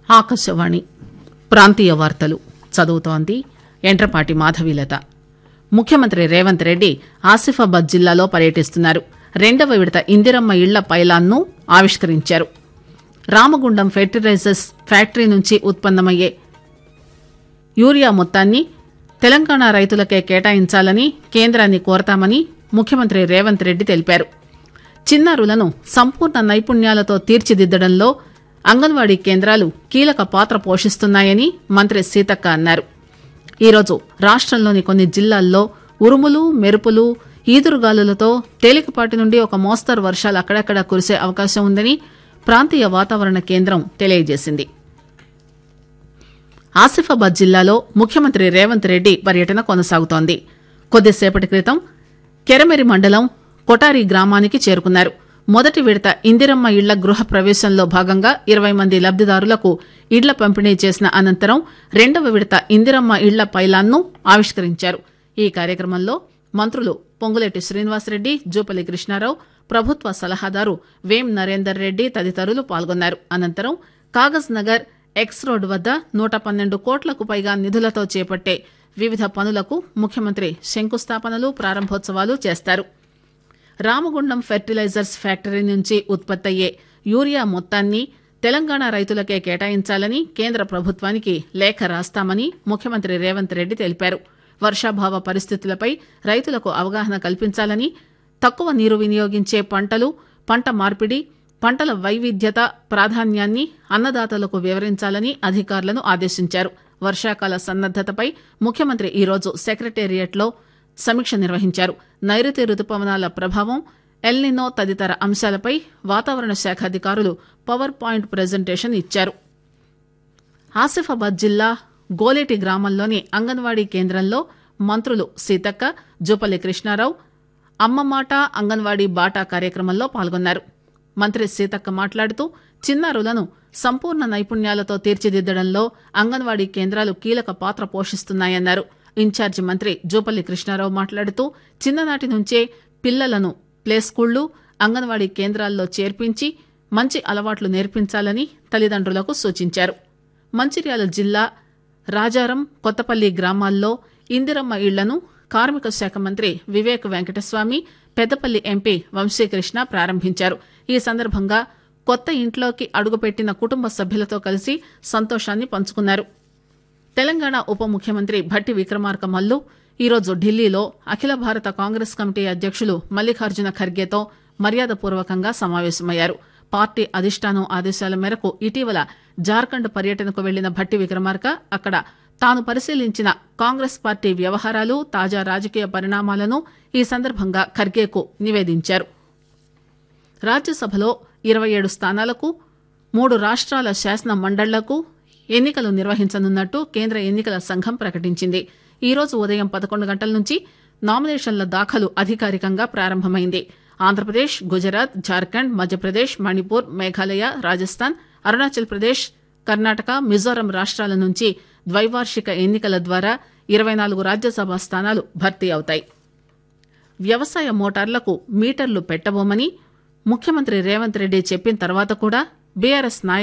ఆకాశవాణి ప్రాంతీయ వార్తలు చదువుతోంది ఎంట్రపాటి మాధవీలత ముఖ్యమంత్రి రేవంత్ రెడ్డి ఆసిఫాబాద్ జిల్లాలో పర్యటిస్తున్నారు రెండవ విడత ఇందిరమ్మ ఇళ్ల పైలాన్ను ఆవిష్కరించారు రామగుండం ఫెర్టిలైజర్స్ ఫ్యాక్టరీ నుంచి ఉత్పన్నమయ్యే యూరియా మొత్తాన్ని తెలంగాణ రైతులకే కేటాయించాలని కేంద్రాన్ని కోరతామని ముఖ్యమంత్రి రేవంత్ రెడ్డి తెలిపారు చిన్నారులను సంపూర్ణ నైపుణ్యాలతో తీర్చిదిద్దడంలో అంగన్వాడీ కేంద్రాలు కీలక పాత్ర పోషిస్తున్నాయని మంత్రి సీతక్క అన్నారు ఈరోజు రాష్టంలోని కొన్ని జిల్లాల్లో ఉరుములు మెరుపులు ఈదురుగాలులతో తేలికపాటి నుండి ఒక మోస్తరు వర్షాలు అక్కడక్కడ కురిసే అవకాశం ఉందని ప్రాంతీయ వాతావరణ కేంద్రం తెలియజేసింది ఆసిఫాబాద్ జిల్లాలో ముఖ్యమంత్రి రేవంత్ రెడ్డి పర్యటన కొనసాగుతోంది కొద్దిసేపటి క్రితం కెరమెరి మండలం కొటారి గ్రామానికి చేరుకున్నారు మొదటి విడత ఇందిరమ్మ ఇళ్ల గృహ ప్రవేశంలో భాగంగా ఇరవై మంది లబ్దిదారులకు ఇళ్ల పంపిణీ చేసిన అనంతరం రెండవ విడత ఇందిరమ్మ ఇళ్ల పైలాన్ను ఆవిష్కరించారు ఈ కార్యక్రమంలో మంత్రులు పొంగులేటి శ్రీనివాసరెడ్డి జూపల్లి కృష్ణారావు ప్రభుత్వ సలహాదారు వేం నరేందర్ రెడ్డి తదితరులు పాల్గొన్నారు అనంతరం కాగజ్ నగర్ ఎక్స్ రోడ్ వద్ద నూట పన్నెండు కోట్లకు పైగా నిధులతో చేపట్టే వివిధ పనులకు ముఖ్యమంత్రి శంకుస్థాపనలు ప్రారంభోత్సవాలు చేస్తారు రామగుండం ఫెర్టిలైజర్స్ ఫ్యాక్టరీ నుంచి ఉత్పత్తయ్యే యూరియా మొత్తాన్ని తెలంగాణ రైతులకే కేటాయించాలని కేంద్ర ప్రభుత్వానికి లేఖ రాస్తామని ముఖ్యమంత్రి రేవంత్ రెడ్డి తెలిపారు వర్షాభావ పరిస్థితులపై రైతులకు అవగాహన కల్పించాలని తక్కువ నీరు వినియోగించే పంటలు పంట మార్పిడి పంటల వైవిధ్యత ప్రాధాన్యాన్ని అన్నదాతలకు వివరించాలని అధికారులను ఆదేశించారు వర్షాకాల సన్నద్దతపై ముఖ్యమంత్రి ఈరోజు సెక్రటేరియట్లో సమీక్ష నిర్వహించారు నైరుతి రుతుపవనాల ప్రభావం ఎల్నినో తదితర అంశాలపై వాతావరణ శాఖ అధికారులు పవర్ పాయింట్ ప్రజెంటేషన్ ఇచ్చారు ఆసిఫాబాద్ జిల్లా గోలేటి గ్రామంలోని అంగన్వాడీ కేంద్రంలో మంత్రులు సీతక్క జూపల్లి కృష్ణారావు అమ్మమాట అంగన్వాడీ బాటా కార్యక్రమంలో పాల్గొన్నారు మంత్రి సీతక్క మాట్లాడుతూ చిన్నారులను సంపూర్ణ నైపుణ్యాలతో తీర్చిదిద్దడంలో అంగన్వాడీ కేంద్రాలు కీలక పాత్ర పోషిస్తున్నాయన్నారు ఇన్ఛార్జి మంత్రి జూపల్లి కృష్ణారావు మాట్లాడుతూ చిన్ననాటి నుంచే పిల్లలను ప్లే స్కూళ్లు అంగన్వాడీ కేంద్రాల్లో చేర్పించి మంచి అలవాట్లు నేర్పించాలని తల్లిదండ్రులకు సూచించారు మంచిర్యాల జిల్లా రాజారం కొత్తపల్లి గ్రామాల్లో ఇందిరమ్మ ఇళ్లను కార్మిక శాఖ మంత్రి వివేక్ వెంకటస్వామి పెద్దపల్లి ఎంపీ వంశీకృష్ణ ప్రారంభించారు ఈ సందర్భంగా కొత్త ఇంట్లోకి అడుగుపెట్టిన కుటుంబ సభ్యులతో కలిసి సంతోషాన్ని పంచుకున్నారు తెలంగాణ ఉప ముఖ్యమంత్రి భట్టి విక్రమార్క మల్లు ఈరోజు ఢిల్లీలో అఖిల భారత కాంగ్రెస్ కమిటీ అధ్యక్షులు మల్లికార్జున ఖర్గేతో మర్యాదపూర్వకంగా సమావేశమయ్యారు పార్టీ అధిష్టానం ఆదేశాల మేరకు ఇటీవల జార్ఖండ్ పర్యటనకు వెళ్లిన భట్టి విక్రమార్క అక్కడ తాను పరిశీలించిన కాంగ్రెస్ పార్టీ వ్యవహారాలు తాజా రాజకీయ పరిణామాలను ఈ సందర్భంగా ఖర్గేకు నివేదించారు రాజ్యసభలో ఇరవై ఏడు స్థానాలకు మూడు రాష్ట్రాల శాసన మండళ్లకు ఎన్నికలు నిర్వహించనున్నట్టు కేంద్ర ఎన్నికల సంఘం ప్రకటించింది ఈ రోజు ఉదయం పదకొండు గంటల నుంచి నామినేషన్ల దాఖలు అధికారికంగా ప్రారంభమైంది ఆంధ్రప్రదేశ్ గుజరాత్ జార్ఖండ్ మధ్యప్రదేశ్ మణిపూర్ మేఘాలయ రాజస్థాన్ అరుణాచల్ ప్రదేశ్ కర్ణాటక మిజోరం రాష్ట్రాల నుంచి ద్వైవార్షిక ఎన్నికల ద్వారా ఇరవై నాలుగు రాజ్యసభ స్థానాలు భర్తీ అవుతాయి వ్యవసాయ మోటార్లకు మీటర్లు పెట్టబోమని ముఖ్యమంత్రి రేవంత్ రెడ్డి చెప్పిన తర్వాత కూడా బీఆర్ఎస్ నాయకులు